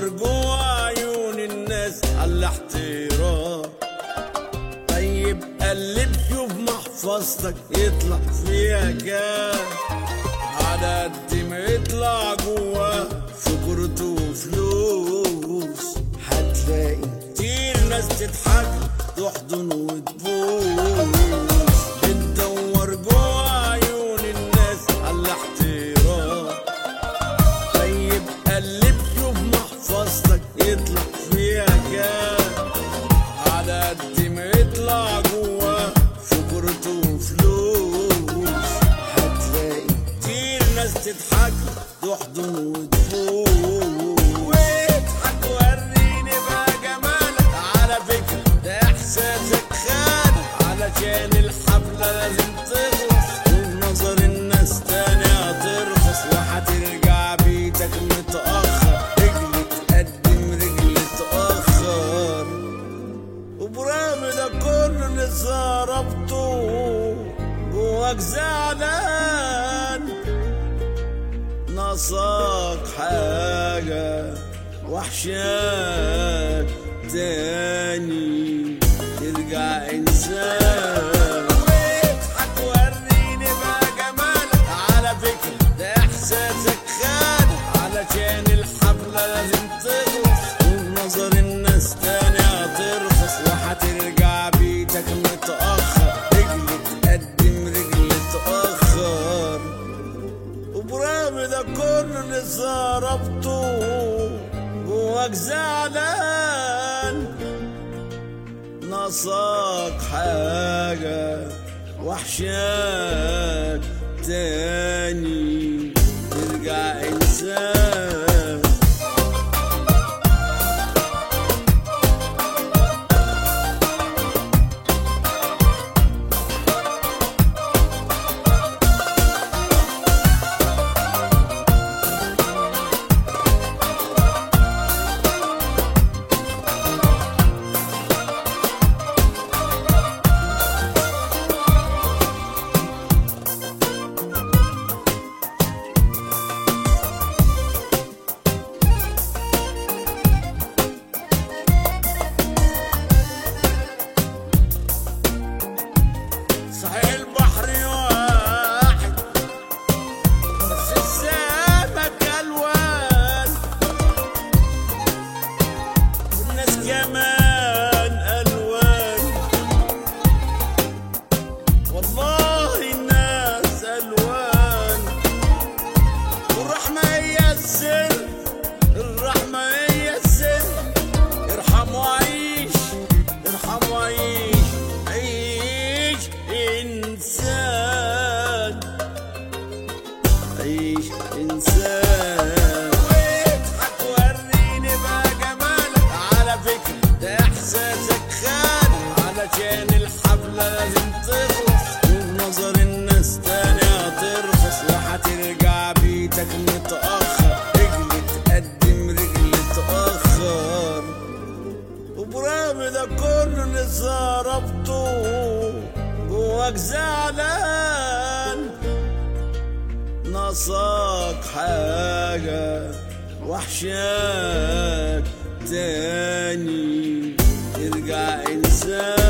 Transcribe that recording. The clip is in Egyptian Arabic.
بتدور جوا عيون الناس على الاحترام طيب قلب شوف محفظتك يطلع فيها كام على قد ما يطلع جوا شكرته وفلوس هتلاقي كتير ناس تضحك تحضن وتبوس بتدور جوا عيون الناس على الاحترام طيب قلب شوف محفظتك يطلع فيها كام على قد ما يطلع جوا شكرته وفلوس هتلاقي كتير ناس تضحك تحضن وتفوز واضحك وريني بقى جمالك على فكرة ده احساسك خان علشان الحفلة لازم تخلص ونظر الناس تاني هترخص وهترجع بيتك متأخر رجل تقدم رجل تأخر وبرغم ده كله اللي صرفته جواك زعلان ناقصك حاجة وحشاك تاني ترجع إنسان واضحك وريني بقى جمالك على فكرة ده إحساسك خان علشان الحفلة لازم تخلص ونظر الناس تاني هترخص وهترجع بيتك متأخر رجل تقدم رجل تأخر وبرغم ده كله اللي صرفته جواك زعلان ناقصك حاجة وحشاك تاني ترجع إنسان صحيح البحر واحد بس السمك الوان والناس كمان الوان والله الناس الوان والرحمه هي السر الرحمه هي السر ارحم وعيش ارحم وعيش عيش إنسان عيش إنسان واضحك وريني بقى جمالك على فكرة ده إحساسك خان علشان الحفلة لازم تخلص ونظر الناس تاني هترخص وهترجع بيتك متأخر رجل تقدم رجل تأخر وبرغم ده كله اللي صرفته جواك زعلان ناقصك حاجة وحشاك تاني ترجع إنسان